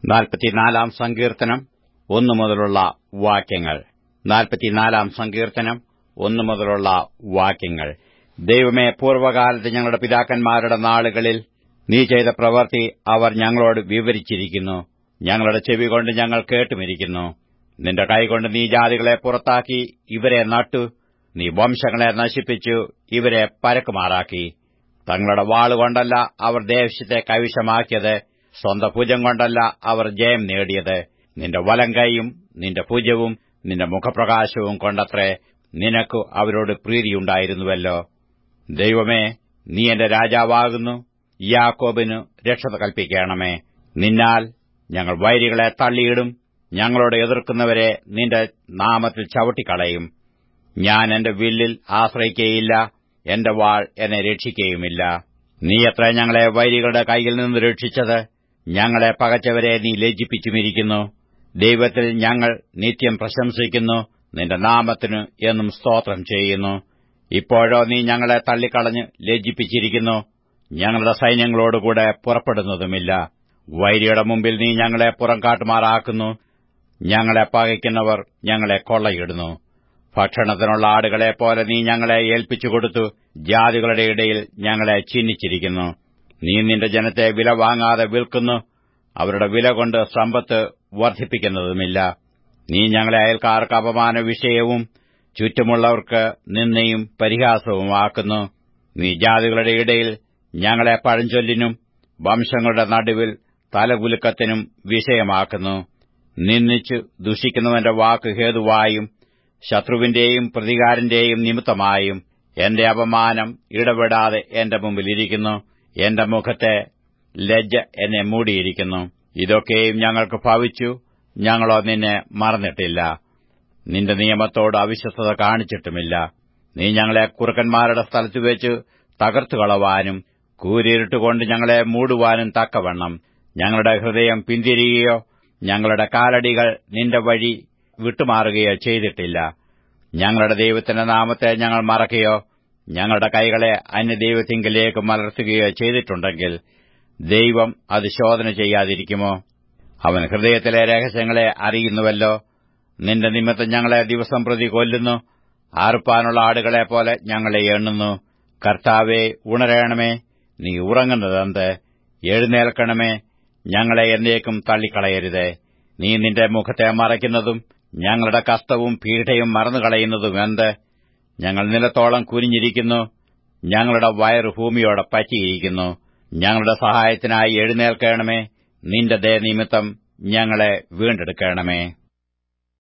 നാൽപ്പത്തിനാലാം സങ്കീർത്തനം ഒന്നു മുതലുള്ള വാക്യങ്ങൾ നാൽപ്പത്തിനാലാം സങ്കീർത്തനം ഒന്നു മുതലുള്ള വാക്യങ്ങൾ ദൈവമേ പൂർവ്വകാലത്ത് ഞങ്ങളുടെ പിതാക്കന്മാരുടെ നാളുകളിൽ നീ ചെയ്ത പ്രവൃത്തി അവർ ഞങ്ങളോട് വിവരിച്ചിരിക്കുന്നു ഞങ്ങളുടെ ചെവി കൊണ്ട് ഞങ്ങൾ കേട്ടുമിരിക്കുന്നു നിന്റെ കൈകൊണ്ട് നീ ജാതികളെ പുറത്താക്കി ഇവരെ നട്ടു നീ വംശങ്ങളെ നശിപ്പിച്ചു ഇവരെ പരക്കുമാറാക്കി തങ്ങളുടെ വാളുകൊണ്ടല്ല അവർ ദേശത്തെ കൈവശമാക്കിയത് സ്വന്തം ഭുജം കൊണ്ടല്ല അവർ ജയം നേടിയത് നിന്റെ വലം കൈയും നിന്റെ ഭുജവും നിന്റെ മുഖപ്രകാശവും കൊണ്ടത്രേ നിനക്കു അവരോട് പ്രീതിയുണ്ടായിരുന്നുവല്ലോ ദൈവമേ നീ എന്റെ രാജാവാകുന്നു യാക്കോബിനു രക്ഷത കൽപ്പിക്കണമേ നിന്നാൽ ഞങ്ങൾ വൈരികളെ തള്ളിയിടും ഞങ്ങളോട് എതിർക്കുന്നവരെ നിന്റെ നാമത്തിൽ ചവിട്ടിക്കളയും ഞാൻ എന്റെ വില്ലിൽ ആശ്രയിക്കുകയില്ല എന്റെ വാൾ എന്നെ രക്ഷിക്കുകയുമില്ല നീ എത്ര ഞങ്ങളെ വൈരികളുടെ കൈയിൽ നിന്ന് രക്ഷിച്ചത് ഞങ്ങളെ പകച്ചവരെ നീ ലജ്ജിപ്പിച്ചുമിരിക്കുന്നു ദൈവത്തിൽ ഞങ്ങൾ നിത്യം പ്രശംസിക്കുന്നു നിന്റെ നാമത്തിനു എന്നും സ്തോത്രം ചെയ്യുന്നു ഇപ്പോഴോ നീ ഞങ്ങളെ തള്ളിക്കളഞ്ഞ് ലജ്ജിപ്പിച്ചിരിക്കുന്നു ഞങ്ങളുടെ സൈന്യങ്ങളോടുകൂടെ പുറപ്പെടുന്നതുമില്ല വൈരിയുടെ മുമ്പിൽ നീ ഞങ്ങളെ പുറം കാട്ടുമാറാക്കുന്നു ഞങ്ങളെ പകയ്ക്കുന്നവർ ഞങ്ങളെ കൊള്ളയിടുന്നു ഭക്ഷണത്തിനുള്ള ആടുകളെപ്പോലെ നീ ഞങ്ങളെ ഏൽപ്പിച്ചുകൊടുത്തു ജാതികളുടെ ഇടയിൽ ഞങ്ങളെ ചിഹ്നിച്ചിരിക്കുന്നു നീ നിന്റെ ജനത്തെ വില വാങ്ങാതെ വിൽക്കുന്നു അവരുടെ വില കൊണ്ട് സമ്പത്ത് വർദ്ധിപ്പിക്കുന്നതുമില്ല നീ ഞങ്ങളെ അയൽക്കാർക്ക് അപമാന വിഷയവും ചുറ്റുമുള്ളവർക്ക് നിന്നയും പരിഹാസവുമാക്കുന്നു നീ ജാതികളുടെ ഇടയിൽ ഞങ്ങളെ പഴഞ്ചൊല്ലിനും വംശങ്ങളുടെ നടുവിൽ തലകുലുക്കത്തിനും വിഷയമാക്കുന്നു നിന്ദിച്ചു ദുഷിക്കുന്നവന്റെ വാക്ക് ഹേതുവായും ശത്രുവിന്റെയും പ്രതികാരന്റെയും നിമിത്തമായും എന്റെ അപമാനം ഇടപെടാതെ എന്റെ മുമ്പിലിരിക്കുന്നു എന്റെ മുഖത്തെ ലജ്ജ എന്നെ മൂടിയിരിക്കുന്നു ഇതൊക്കെയും ഞങ്ങൾക്ക് ഭവിച്ചു ഞങ്ങളോ നിന്നെ മറന്നിട്ടില്ല നിന്റെ നിയമത്തോട് അവിശ്വസ്തത കാണിച്ചിട്ടുമില്ല നീ ഞങ്ങളെ കുറുക്കന്മാരുടെ സ്ഥലത്ത് വെച്ച് തകർത്തുകളവാനും കൂരിരുട്ടുകൊണ്ട് ഞങ്ങളെ മൂടുവാനും തക്കവണ്ണം ഞങ്ങളുടെ ഹൃദയം പിന്തിരിയുകയോ ഞങ്ങളുടെ കാലടികൾ നിന്റെ വഴി വിട്ടുമാറുകയോ ചെയ്തിട്ടില്ല ഞങ്ങളുടെ ദൈവത്തിന്റെ നാമത്തെ ഞങ്ങൾ മറക്കുകയോ ഞങ്ങളുടെ കൈകളെ അന്യദൈവത്തിങ്കിലേക്ക് മലർത്തുകയോ ചെയ്തിട്ടുണ്ടെങ്കിൽ ദൈവം അത് ശോധന ചെയ്യാതിരിക്കുമോ അവൻ ഹൃദയത്തിലെ രഹസ്യങ്ങളെ അറിയുന്നുവല്ലോ നിന്റെ നിമിത്തം ഞങ്ങളെ ദിവസം പ്രതി കൊല്ലുന്നു ആർപ്പാനുള്ള ആടുകളെപ്പോലെ ഞങ്ങളെ എണ്ണുന്നു കർത്താവെ ഉണരണമേ നീ ഉറങ്ങുന്നതെന്ത് എഴുന്നേൽക്കണമേ ഞങ്ങളെ എന്നേക്കും തള്ളിക്കളയരുതേ നീ നിന്റെ മുഖത്തെ മറയ്ക്കുന്നതും ഞങ്ങളുടെ കഷ്ടവും പീഠയും മറന്നുകളയുന്നതും എന്ത് ഞങ്ങൾ നിലത്തോളം കുനിഞ്ഞിരിക്കുന്നു ഞങ്ങളുടെ വയറ് ഭൂമിയോടെ പറ്റിയിരിക്കുന്നു ഞങ്ങളുടെ സഹായത്തിനായി എഴുന്നേൽക്കണമേ നിന്റെ ദയ നിമിത്തം ഞങ്ങളെ വീണ്ടെടുക്കണമേ